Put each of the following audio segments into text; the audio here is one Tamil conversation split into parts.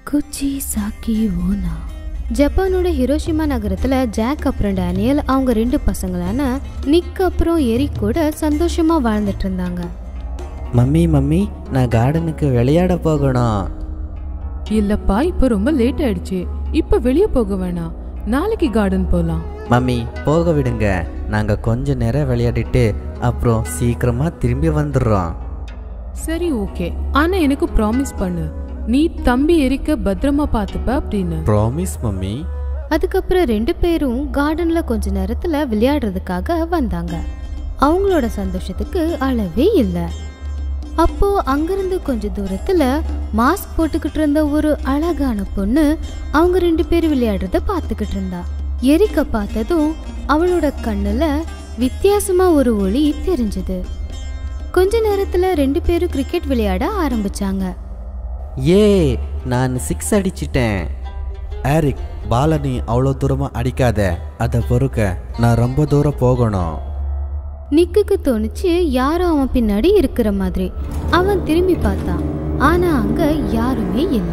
குச்சி சாக்கி ஓனா ஜப்பானோட ஹிரோஷிமா நகரத்துல ஜாக் அப்புறம் டேனியல் அவங்க ரெண்டு பசங்களான நிக் அப்புறம் எரிக் கூட சந்தோஷமா வாழ்ந்துட்டு இருந்தாங்க மம்மி மம்மி நான் கார்டனுக்கு விளையாட போகணும் இல்லப்பா இப்ப ரொம்ப லேட் ஆயிடுச்சு இப்ப வெளியே போக வேணாம் நாளைக்கு கார்டன் போலாம் மம்மி போக விடுங்க நாங்கள் கொஞ்ச நேரம் விளையாடிட்டு அப்புறம் சீக்கிரமாக திரும்பி வந்துடுறோம் சரி ஓகே ஆனா எனக்கு ப்ராமிஸ் பண்ணு நீ தம்பி எரிக்க பத்திரமா பாத்துப்ப அப்படின்னு ப்ராமிஸ் மம்மி அதுக்கப்புறம் ரெண்டு பேரும் கார்டன்ல கொஞ்ச நேரத்துல விளையாடுறதுக்காக வந்தாங்க அவங்களோட சந்தோஷத்துக்கு அளவே இல்லை அப்போ அங்கிருந்து கொஞ்ச தூரத்துல மாஸ்க் போட்டுக்கிட்டு இருந்த ஒரு அழகான பொண்ணு அவங்க ரெண்டு பேரும் விளையாடுறத பார்த்துக்கிட்டு இருந்தா எரிக்க பார்த்ததும் அவளோட கண்ணுல வித்தியாசமா ஒரு ஒளி தெரிஞ்சது கொஞ்ச நேரத்துல ரெண்டு பேரும் கிரிக்கெட் விளையாட ஆரம்பிச்சாங்க ஏ நான் சிக்ஸ் அடிச்சிட்டேன் ஏரிக் பாலை நீ அவ்வளோ தூரமாக அடிக்காத அதை பொறுக்க நான் ரொம்ப தூரம் போகணும் நிக்குக்கு தோணுச்சு யாரோ அவன் பின்னாடி இருக்கிற மாதிரி அவன் திரும்பி பார்த்தான் ஆனா அங்க யாருமே இல்ல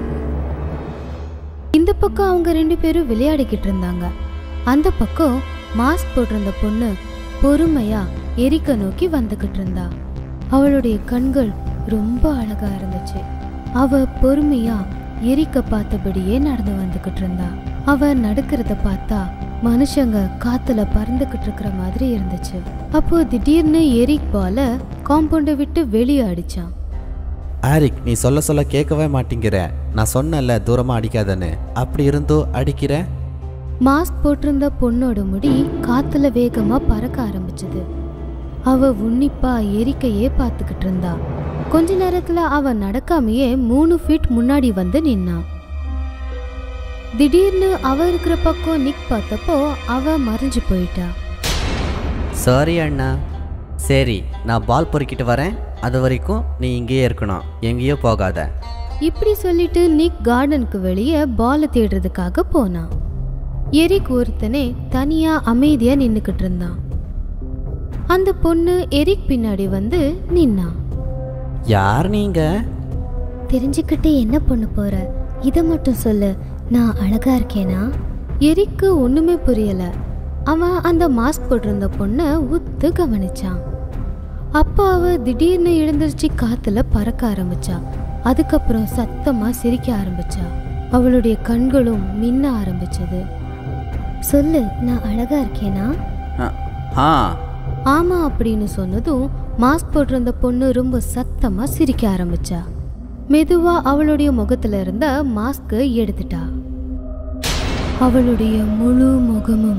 இந்த பக்கம் அவங்க ரெண்டு பேரும் விளையாடிக்கிட்டு இருந்தாங்க அந்த பக்கம் மாஸ்க் போட்டிருந்த பொண்ணு பொறுமையா எரிக்க நோக்கி வந்துகிட்டு இருந்தா அவளுடைய கண்கள் ரொம்ப அழகா இருந்துச்சு அவ பொறுமையா எரிக்க பார்த்தபடியே நடந்து வந்துகிட்டு இருந்தா அவ நடக்கிறத பார்த்தா மனுஷங்க காத்துல பறந்துகிட்டு இருக்கிற மாதிரி இருந்துச்சு அப்போ திடீர்னு எரிக் பால காம்பவுண்டை விட்டு வெளியே அடிச்சான் ஆரிக் நீ சொல்ல சொல்ல கேட்கவே மாட்டேங்கிற நான் சொன்னேன்ல தூரமாக அடிக்காதன்னு அப்படி இருந்தோ அடிக்கிற மாஸ்க் போட்டிருந்த பொண்ணோட முடி காத்துல வேகமா பறக்க ஆரம்பிச்சது அவ உன்னிப்பா எரிக்கையே பார்த்துக்கிட்டு இருந்தா கொஞ்ச நேரத்துல அவ நடக்காமையே மூணு ஃபீட் முன்னாடி வந்து நின்னா திடீர்னு அவ இருக்கிற பக்கம் நிக் பார்த்தப்போ அவ மறைஞ்சு போயிட்டா சாரி அண்ணா சரி நான் பால் பொறுக்கிட்டு வரேன் அது வரைக்கும் நீ இங்கேயே இருக்கணும் எங்கேயோ போகாத இப்படி சொல்லிட்டு நிக் கார்டனுக்கு வெளியே பாலை தேடுறதுக்காக போனான் எரிக் ஒருத்தனே தனியா அமைதியா நின்னுக்கிட்டு இருந்தான் அந்த பொண்ணு எரிக் பின்னாடி வந்து நின்னா யார் நீங்கள் தெரிஞ்சுக்கிட்டு என்ன பண்ண போற இதை மட்டும் சொல்லு நான் அழகா இருக்கேனா எரிக்கு ஒண்ணுமே புரியல அவன் அந்த மாஸ்க் போட்டிருந்த பொண்ணை உத்து கவனிச்சான் அப்போ அவ திடீர்னு எழுந்திருச்சு காத்துல பறக்க ஆரம்பிச்சா அதுக்கப்புறம் சத்தமா சிரிக்க ஆரம்பிச்சா அவளுடைய கண்களும் மின்ன ஆரம்பிச்சது சொல்லு நான் அழகா இருக்கேனா ஆ ஆமா அப்படின்னு சொன்னதும் மாஸ்க் போட்டிருந்த பொண்ணு ரொம்ப சத்தமா சிரிக்க ஆரம்பிச்சா மெதுவா அவளுடைய முகத்துல இருந்த மாஸ்கை எடுத்துட்டா அவளுடைய முழு முகமும்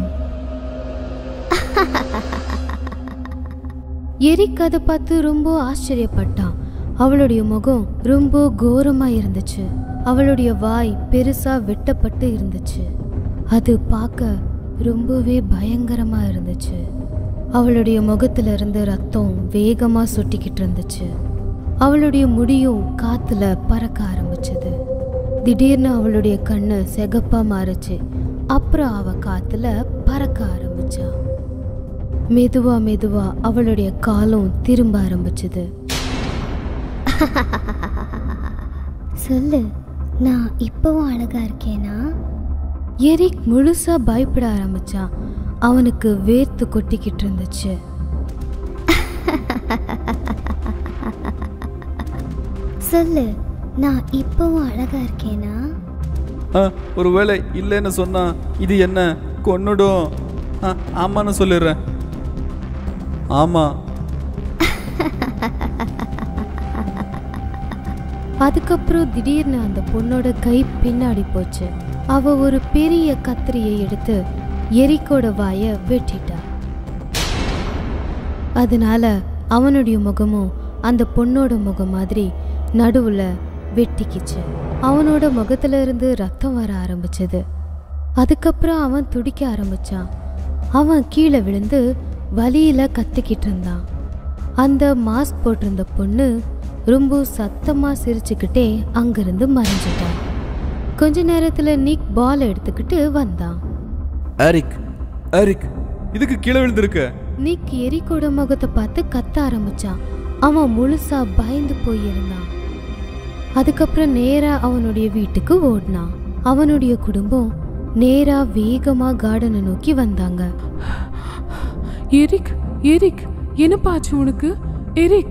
எரிக் அதை பார்த்து ரொம்ப ஆச்சரியப்பட்டான் அவளுடைய முகம் ரொம்ப கோரமா இருந்துச்சு அவளுடைய வாய் பெருசா வெட்டப்பட்டு இருந்துச்சு அது பார்க்க ரொம்பவே பயங்கரமா இருந்துச்சு அவளுடைய முகத்துல இருந்து ரத்தம் வேகமா சொட்டிக்கிட்டு இருந்துச்சு அவளுடைய முடியும் காத்துல பறக்க ஆரம்பிச்சது திடீர்னு அவளுடைய கண்ணு செகப்பா மாறுச்சு அப்புறம் அவ காத்துல பறக்க ஆரம்பிச்சா மெதுவா மெதுவா அவளுடைய காலும் திரும்ப ஆரம்பிச்சது சொல்லு நான் இப்பவும் அழகா இருக்கேனா எரிக் முழுசா பயப்பட ஆரம்பிச்சான் அவனுக்கு வேர்த்து கொட்டிக்கிட்டு இருந்துச்சு சொல்லு நான் இப்பவும் அழகா இருக்கேனா ஆ ஒருவேளை இல்லைன்னு சொன்னா இது என்ன கொன்னுடும் ஆ ஆமான்னு சொல்லிடுறேன் ஆமாம் அதுக்கப்புறம் திடீர்னு அந்த பொண்ணோட கை பின்னாடி போச்சு அவ ஒரு பெரிய கத்திரியை எடுத்து எரிக்கோட வாய வெட்டிட்டா அதனால அவனுடைய முகமும் அந்த பொண்ணோட முகம் மாதிரி நடுவுல வெட்டிக்கிச்சு அவனோட முகத்துல இருந்து ரத்தம் வர ஆரம்பிச்சது அதுக்கப்புறம் அவன் துடிக்க ஆரம்பிச்சான் அவன் கீழே விழுந்து வலியில கத்திக்கிட்டு இருந்தான் அந்த மாஸ்க் போட்டிருந்த பொண்ணு ரொம்ப சத்தமா சிரிச்சுக்கிட்டே அங்கிருந்து மறைஞ்சிட்டான் கொஞ்ச நேரத்துல நிக் பால் எடுத்துக்கிட்டு வந்தான் ஏரிக் ஏரிக் இதுக்கு கீழே விழுந்திருக்க நிக் எரிக்கோட முகத்தை பார்த்து கத்த ஆரம்பிச்சான் அவன் முழுசா பயந்து போயிருந்தான் அதுக்கப்புறம் நேரா அவனுடைய வீட்டுக்கு ஓடினான் அவனுடைய குடும்பம் நேரா வேகமா கார்டனை நோக்கி வந்தாங்க எரிக் எரிக் என்னப்பா ஆச்சு உனக்கு எரிக்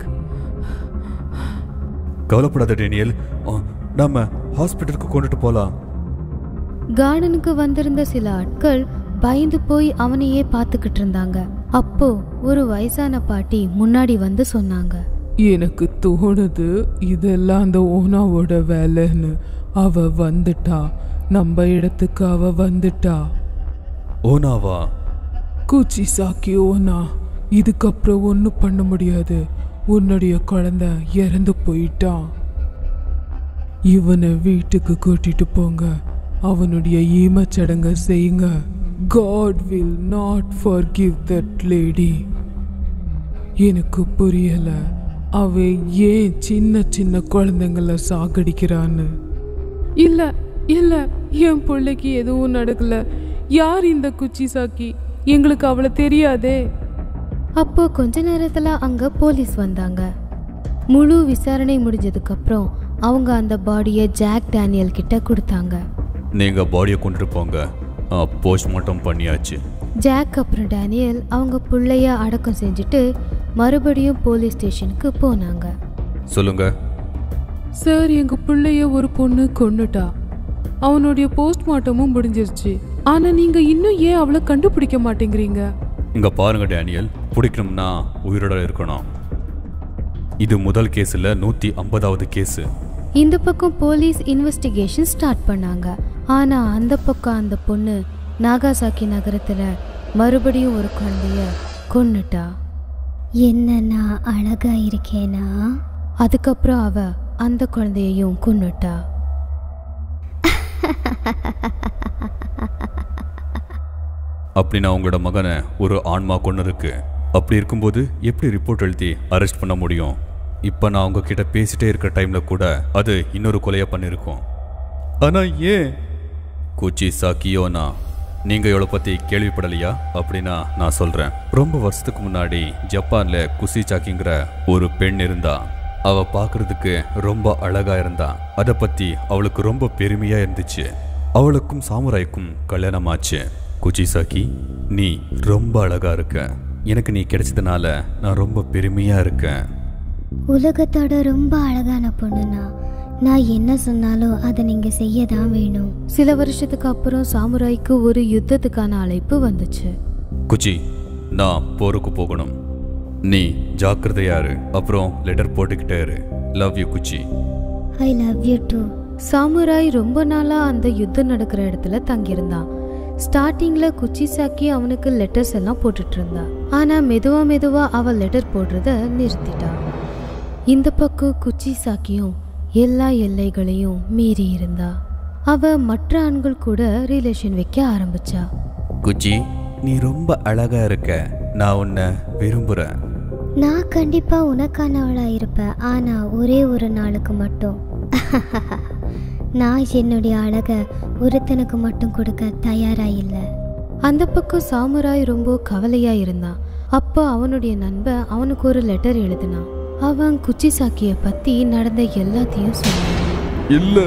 கவலைப்படாத டேனியல் ஆ, நாம ஹாஸ்பிட்டலுக்கு கொண்டுட்டு போலாம் கார்டனுக்கு வந்திருந்த சில ஆட்கள் பயந்து போய் அவனையே பார்த்துக்கிட்டு இருந்தாங்க அப்போ ஒரு வயசான பாட்டி முன்னாடி வந்து சொன்னாங்க எனக்கு தோணுது இதெல்லாம் அந்த ஓனாவோட வேலைன்னு அவ வந்துட்டா நம்ம இடத்துக்கு அவ வந்துட்டா ஓனாவா கூச்சி சாக்கி ஓனா இதுக்கப்புறம் ஒன்றும் பண்ண முடியாது உன்னுடைய குழந்தை இறந்து போயிட்டான் இவனை வீட்டுக்கு கூட்டிட்டு போங்க அவனுடைய ஈமச்சடங்க செய்யுங்க God will not forgive that lady எனக்கு புரியல அவ ஏன் சின்ன சின்ன குழந்தைங்கள சாகடிக்கிறான்னு இல்ல இல்ல என் பிள்ளைக்கு எதுவும் நடக்கல யார் இந்த குச்சி சாக்கி எங்களுக்கு அவளை தெரியாதே அப்போ கொஞ்ச நேரத்துல அங்க போலீஸ் வந்தாங்க முழு விசாரணை முடிஞ்சதுக்கு அப்புறம் அவங்க அந்த பாடியை ஜாக் டேனியல் கிட்ட கொடுத்தாங்க நீங்க பாடியை கொண்டுட்டு போங்க போஸ்ட்மார்ட்டம் பண்ணியாச்சு ஜாக் அப்புறம் டேனியல் அவங்க புள்ளைய அடக்கம் செஞ்சுட்டு மறுபடியும் போலீஸ் ஸ்டேஷனுக்கு போனாங்க சொல்லுங்க சார் எங்க பிள்ளைய ஒரு பொண்ணு கொன்னுட்டா அவனுடைய போஸ்ட்மார்ட்டமும் முடிஞ்சிருச்சு ஆனா நீங்க இன்னும் ஏன் அவளை கண்டுபிடிக்க மாட்டேங்கிறீங்க இங்க பாருங்க டேனியல் பிடிக்கணும்னா உயிரோட இருக்கணும் இது முதல் கேஸில் நூற்றி ஐம்பதாவது கேஸு இந்த பக்கம் போலீஸ் இன்வெஸ்டிகேஷன் ஸ்டார்ட் பண்ணாங்க ஆனா அந்த பக்கம் அந்த பொண்ணு நாகாசாக்கி நகரத்துல மறுபடியும் ஒரு குழந்தைய கொன்னுட்டா என்ன நான் அழகா இருக்கேனா அதுக்கப்புறம் அவ அந்த குழந்தையையும் கொன்னுட்டா அப்படின்னா உங்களோட மகனை ஒரு ஆன்மா கொண்டு இருக்கு அப்படி இருக்கும்போது எப்படி ரிப்போர்ட் எழுதி அரெஸ்ட் பண்ண முடியும் இப்போ நான் உங்ககிட்ட பேசிட்டே இருக்க டைம்ல கூட அது இன்னொரு கொலையை பண்ணியிருக்கோம் ஆனா ஏன் குச்சி சாக்கியோனா நீங்க இவளை பத்தி கேள்விப்படலையா அப்படின்னா நான் சொல்றேன் ரொம்ப வருஷத்துக்கு முன்னாடி ஜப்பான்ல குசி சாக்கிங்கிற ஒரு பெண் இருந்தா அவ பார்க்கிறதுக்கு ரொம்ப அழகா இருந்தா அதை பத்தி அவளுக்கு ரொம்ப பெருமையா இருந்துச்சு அவளுக்கும் சாமுராய்க்கும் கல்யாணம் ஆச்சு குச்சிசாக்கி நீ ரொம்ப அழகா இருக்க எனக்கு நீ கிடைச்சதுனால நான் ரொம்ப பெருமையா இருக்கேன் உலகத்தோட ரொம்ப அழகான பொண்ணுனா நான் என்ன சொன்னாலும் அதை நீங்க செய்ய தான் வேணும் சில வருஷத்துக்கு அப்புறம் சாமுராய்க்கு ஒரு யுத்தத்துக்கான அழைப்பு வந்துச்சு குச்சி நான் போருக்கு போகணும் நீ ஜாக்கிரதையா இரு அப்புறம் லெட்டர் போட்டுக்கிட்டே இரு லவ் யூ குச்சி I love you too samurai ரொம்ப நாளா அந்த யுத்தம் நடக்கிற இடத்துல தங்கியிருந்தான் ஸ்டார்டிங்ல குச்சிசாக்கி அவனுக்கு லெட்டர்ஸ் எல்லாம் போட்டுட்டு இருந்தா ஆனா மெதுவா மெதுவா அவ லெட்டர் போடுறத நிறுத்திட்டா இந்த பக்கம் குச்சிசாக்கியும் எல்லா எல்லைகளையும் மீறி இருந்தா அவ மற்ற ஆண்கள் கூட ரிலேஷன் வைக்க ஆரம்பிச்சா குச்சி நீ ரொம்ப அழகா இருக்க நான் உன்னை விரும்புறேன் நான் கண்டிப்பா உனக்கானவளா இருப்பேன் ஆனா ஒரே ஒரு நாளுக்கு மட்டும் நான் என்னுடைய அழக ஒருத்தனுக்கு மட்டும் கொடுக்க தயாரா இல்லை அந்த பக்கம் சாமுராய் ரொம்ப கவலையா இருந்தான் அப்போ அவனுடைய நண்பன் அவனுக்கு ஒரு லெட்டர் எழுதினான் அவன் குச்சிசாக்கிய பத்தி நடந்த எல்லாத்தையும் சொன்னான் இல்ல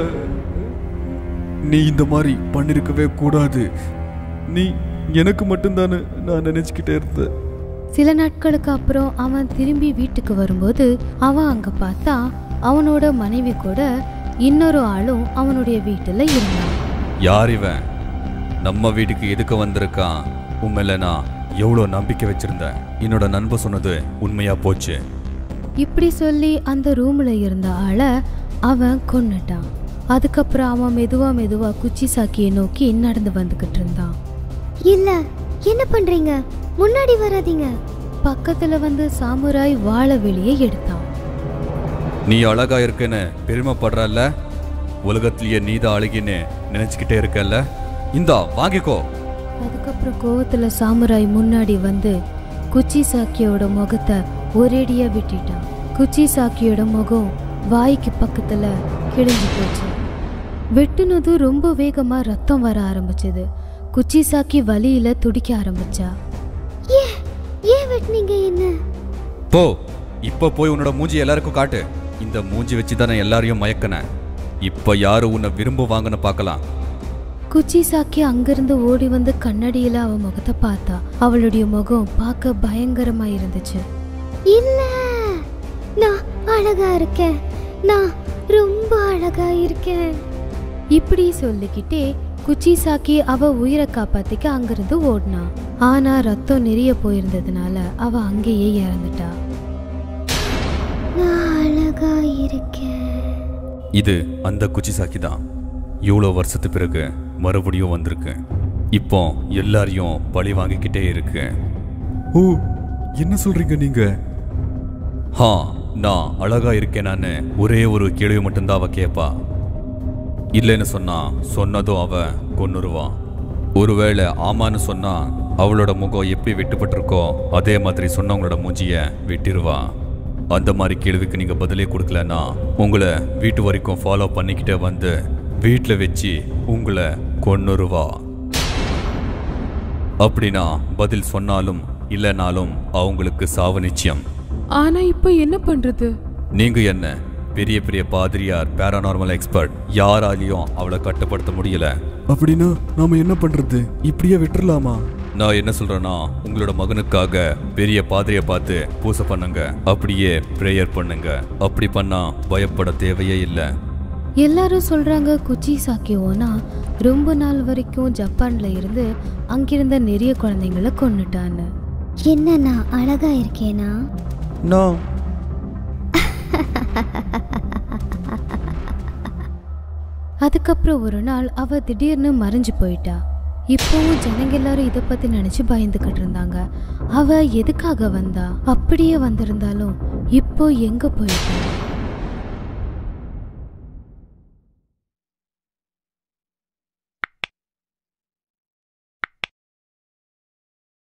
நீ இந்த மாதிரி பண்ணிருக்கவே கூடாது நீ எனக்கு மட்டும்தானே நான் நினைச்சுக்கிட்டே இருந்தேன் சில நாட்களுக்கு அப்புறம் அவன் திரும்பி வீட்டுக்கு வரும்போது அவன் அங்க பார்த்தா அவனோட மனைவி கூட இன்னொரு ஆளும் அவனுடைய வீட்டுல இருந்தான் யார் இவன் நம்ம வீட்டுக்கு எதுக்கு வந்திருக்கான் உண்மையில நான் எவ்வளோ நம்பிக்கை வச்சிருந்தேன் என்னோட நண்பன் சொன்னது உண்மையா போச்சு இப்படி சொல்லி அந்த ரூம்ல இருந்த ஆளை அவன் கொன்னுட்டான் அதுக்கப்புறம் அவன் மெதுவா மெதுவா குச்சிசாக்கியை நோக்கி நடந்து வந்துகிட்டு இருந்தான் இல்ல என்ன பண்றீங்க முன்னாடி வராதீங்க பக்கத்துல வந்து சாமுராய் வாழை வெளியே எடுத்தான் நீ அழகா இருக்கேன்னு பெருமைப்படுறல்ல உலகத்திலேயே நீதான் அழகின்னு நினைச்சுக்கிட்டே இருக்கல்ல இந்தா வாங்கிக்கோ அதுக்கப்புறம் கோவத்துல சாமுராய் முன்னாடி வந்து குச்சி சாக்கியோட முகத்தை ஒரேடியா விட்டுட்டான் குச்சி சாக்கியோட முகம் வாய்க்கு பக்கத்துல கிழிஞ்சு போச்சு வெட்டுனது ரொம்ப வேகமா ரத்தம் வர ஆரம்பிச்சது குச்சி சாக்கி வலியில துடிக்க ஆரம்பிச்சா ஏன் ஏன் வெட்டினீங்க என்ன போ இப்போ போய் உன்னோட மூஞ்சி எல்லாருக்கும் காட்டு இந்த மூஞ்சி வச்சு தானே எல்லாரையும் மயக்கன இப்ப யாரு உன்னை விரும்புவாங்கன்னு பார்க்கலாம் குச்சி சாக்கி அங்கிருந்து ஓடி வந்து கண்ணாடியில அவ முகத்தை பார்த்தா அவளுடைய முகம் பார்க்க பயங்கரமா இருந்துச்சு இல்ல நான் அழகா இருக்கேன் நான் ரொம்ப அழகா இருக்கேன் இப்படி சொல்லிக்கிட்டே குச்சி சாக்கி அவ உயிரை காப்பாத்திக்க அங்கிருந்து ஓடினா ஆனா ரத்தம் நிறைய போயிருந்ததுனால அவ அங்கேயே இறந்துட்டா நான் அழகா இருக்கேன் இது அந்த குச்சி சாக்கி தான் இவ்வளோ வருஷத்து பிறகு மறுபடியும் வந்திருக்கு இப்போ எல்லாரையும் பழி வாங்கிக்கிட்டே இருக்கு ஓ என்ன சொல்றீங்க நீங்க ஹா நான் அழகா இருக்கேனான்னு ஒரே ஒரு கேள்வி மட்டும்தான் அவ கேட்பா இல்லைன்னு சொன்னா சொன்னதும் அவ கொன்னுருவான் ஒருவேளை ஆமான்னு சொன்னா அவளோட முகம் எப்படி வெட்டுப்பட்டிருக்கோ அதே மாதிரி சொன்னவங்களோட மூஞ்சிய வெட்டிருவா அந்த மாதிரி கேள்விக்கு நீங்க பதிலே கொடுக்கலன்னா உங்களை வீட்டு வரைக்கும் ஃபாலோ பண்ணிக்கிட்டே வந்து வீட்டில் வச்சு உங்களை கொன்னுருவா அப்படின்னா பதில் சொன்னாலும் இல்லைனாலும் அவங்களுக்கு சாவு நிச்சயம் ஆனா இப்ப என்ன பண்றது நீங்க என்ன பெரிய பெரிய பாதிரியார் பேரானார்மல் எக்ஸ்பர்ட் யாராலையும் அவளை கட்டுப்படுத்த முடியல அப்படின்னா நாம என்ன பண்றது இப்படியே விட்டுறலாமா நான் என்ன சொல்றேன்னா உங்களோட மகனுக்காக பெரிய பாதிரியை பார்த்து பூசை பண்ணுங்க அப்படியே ப்ரேயர் பண்ணுங்க அப்படி பண்ணா பயப்பட தேவையே இல்லை எல்லாரும் சொல்றாங்க குச்சி சாக்கி ஓனா ரொம்ப நாள் வரைக்கும் ஜப்பான்ல இருந்து அங்கிருந்த நிறைய குழந்தைங்களை கொன்னுட்டான்னு என்ன நான் அழகா இருக்கேனா நோ அதுக்கப்புறம் ஒரு நாள் அவ திடீர்னு மறைஞ்சு போயிட்டா இப்போவும் ஜனங்க எல்லாரும் இதை பத்தி நினைச்சு பயந்துகிட்டு இருந்தாங்க அவ எதுக்காக வந்தா அப்படியே வந்திருந்தாலும் இப்போ எங்க போயிட்டா